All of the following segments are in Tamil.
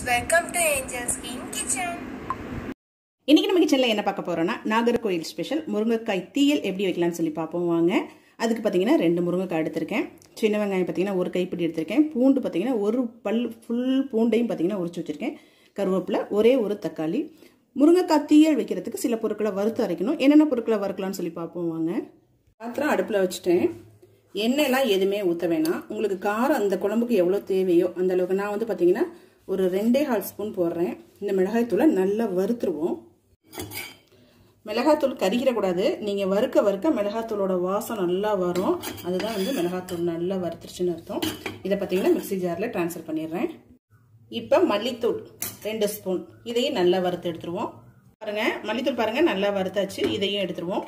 Welcome to Angel's Green Kitchen. இன்றைக்கி நம்ம கிச்சனில் என்ன பார்க்க போகிறோன்னா நாகர்கோயில் ஸ்பெஷல் முருங்கைக்காய் தீயல் எப்படி வைக்கலாம்னு சொல்லி பார்ப்போம் வாங்க அதுக்கு பார்த்தீங்கன்னா ரெண்டு முருங்கைக்காய் எடுத்திருக்கேன் சின்ன வெங்காயம் பார்த்தீங்கன்னா ஒரு கைப்பிடி எடுத்திருக்கேன் பூண்டு பார்த்தீங்கன்னா ஒரு பல் ஃபுல் பூண்டையும் பார்த்தீங்கன்னா உரிச்சு வச்சுருக்கேன் கருவேப்பிலை ஒரே ஒரு தக்காளி முருங்கைக்காய் தீயல் வைக்கிறதுக்கு சில பொருட்களை வறுத்து அரைக்கணும் என்னென்ன பொருட்களை வறுக்கலாம்னு சொல்லி பார்ப்போம் வாங்க பாத்திரம் அடுப்பில் வச்சுட்டேன் எண்ணெயெல்லாம் எதுவுமே ஊற்ற வேணாம் உங்களுக்கு காரம் அந்த குழம்புக்கு எவ்வளோ தேவையோ அந்த அளவுக்கு நான் வந்து பார்த்தீங்கன்னா ஒரு ரெண்டே கால் ஸ்பூன் போடுறேன் இந்த மிளகாய்த்தூளை நல்லா வறுத்துருவோம் மிளகாத்தூள் கருகிடக்கூடாது நீங்கள் வறுக்க வறுக்க மிளகாத்தூளோட வாசம் நல்லா வரும் அதுதான் வந்து மிளகாத்தூள் நல்லா வறுத்துருச்சுன்னு அர்த்தம் இதை பார்த்தீங்கன்னா மிக்சி ஜாரில் ட்ரான்ஸ்ஃபர் பண்ணிடுறேன் இப்போ மல்லித்தூள் ரெண்டு ஸ்பூன் இதையும் நல்லா வறுத்து எடுத்துருவோம் பாருங்கள் மல்லித்தூள் பாருங்கள் நல்லா வறுத்தாச்சு இதையும் எடுத்துருவோம்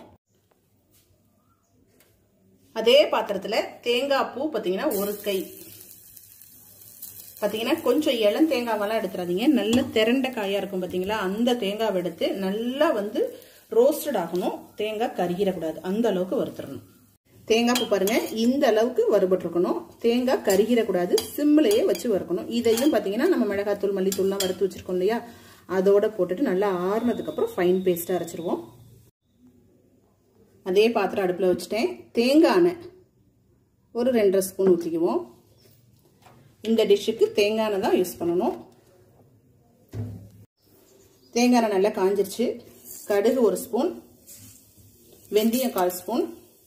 அதே பாத்திரத்தில் தேங்காய் பூ பார்த்தீங்கன்னா ஒரு கை பார்த்தீங்கன்னா கொஞ்சம் இளம் தேங்காவெல்லாம் எடுத்துறாதீங்க நல்ல திரண்ட காயாக இருக்கும் பார்த்தீங்களா அந்த தேங்காவை எடுத்து நல்லா வந்து ரோஸ்டட் ஆகணும் தேங்காய் கருகிடக்கூடாது அந்த அளவுக்கு வறுத்துடணும் தேங்காய் பூ பாருங்க இந்த அளவுக்கு வறுபட்டுருக்கணும் தேங்காய் கருகிடக்கூடாது சிம்மிலேயே வச்சு வறுக்கணும் இதையும் பார்த்தீங்கன்னா நம்ம மிளகாத்தூள் மல்லித்தூள்லாம் வறுத்து வச்சிருக்கோம் இல்லையா அதோட போட்டுட்டு நல்லா ஆறுனதுக்கப்புறம் ஃபைன் பேஸ்ட்டாக அரைச்சிருவோம் அதே பாத்திரம் அடுப்பில் வச்சுட்டேன் தேங்காய் எண்ணெய் ஒரு ரெண்டரை ஸ்பூன் ஊற்றிக்குவோம் இந்த டிஷ்ஷுக்கு தேங்காய் எண்ணெய் தான் யூஸ் பண்ணணும் தேங்காய் எண்ணெய் நல்லா காஞ்சிருச்சு கடுகு ஒரு ஸ்பூன் வெந்தயம் கால் ஸ்பூன்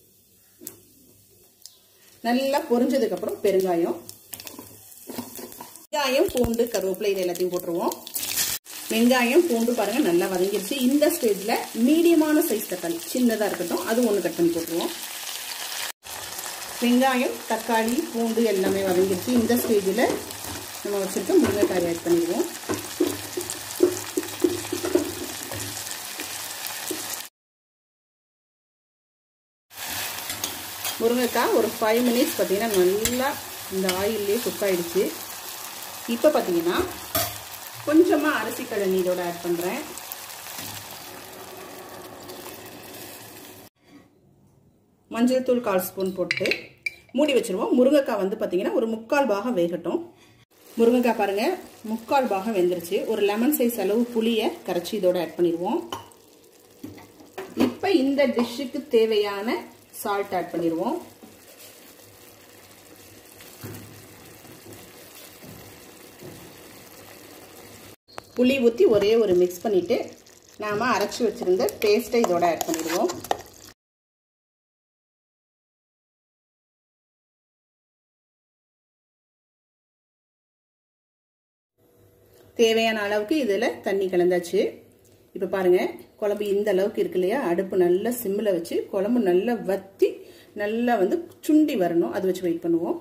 நல்லா பொரிஞ்சதுக்கப்புறம் பெருங்காயம் வெங்காயம் பூண்டு கருவேப்பிலை இது எல்லாத்தையும் போட்டுருவோம் வெங்காயம் பூண்டு பாருங்க நல்லா வதங்கிருச்சு இந்த ஸ்டேஜில் மீடியமான சைஸ் தக்காளி சின்னதாக இருக்கட்டும் அது ஒன்று கட் பண்ணி போட்டுருவோம் வெங்காயம் தக்காளி பூண்டு எல்லாமே வதங்கிருச்சு இந்த ஸ்டேஜில் நம்ம வச்சுருக்க முருங்கைக்காய் ஆட் பண்ணிடுவோம் முருங்கைக்காய் ஒரு ஃபைவ் மினிட்ஸ் பார்த்தீங்கன்னா நல்லா இந்த ஆயிலே குக் ஆயிடுச்சு இப்போ பார்த்தீங்கன்னா கொஞ்சமாக அரிசி கழனி இதோட ஆட் பண்ணுறேன் மஞ்சள் தூள் கால் ஸ்பூன் போட்டு மூடி வச்சுருவோம் முருங்கைக்காய் வந்து பார்த்தீங்கன்னா ஒரு முக்கால் பாகம் வேகட்டும் முருங்கைக்காய் பாருங்கள் முக்கால் பாகம் வெந்துருச்சு ஒரு லெமன் சைஸ் அளவு புளியை கரைச்சி இதோட ஆட் பண்ணிடுவோம் இப்போ இந்த டிஷ்ஷுக்கு தேவையான சால்ட் ஆட் பண்ணிடுவோம் புளி ஊற்றி ஒரே ஒரு மிக்ஸ் பண்ணிவிட்டு நாம் அரைச்சி வச்சுருந்த பேஸ்ட்டை இதோட ஆட் பண்ணிடுவோம் தேவையான அளவுக்கு இதில் தண்ணி கலந்தாச்சு இப்போ பாருங்கள் குழம்பு இந்த அளவுக்கு இருக்கு இல்லையா அடுப்பு நல்லா சிம்மில் வச்சு குழம்பு நல்லா வத்தி நல்லா வந்து சுண்டி வரணும் அது வச்சு வெயிட் பண்ணுவோம்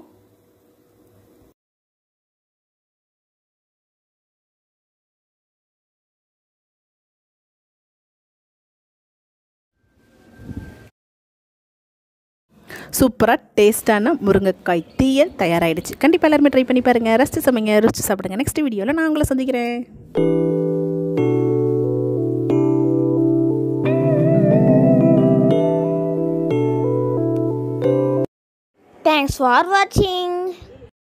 சூப்பராக டேஸ்ட்டான முருங்கைக்காய் தீயல் தயாராகிடுச்சு கண்டிப்பாக எல்லாருமே ட்ரை பண்ணி பாருங்கள் ரசித்து சமைங்க ருசிச்சு சாப்பிடுங்க நெக்ஸ்ட் வீடியோவில் நான் உங்களை சந்திக்கிறேன் Thanks for watching.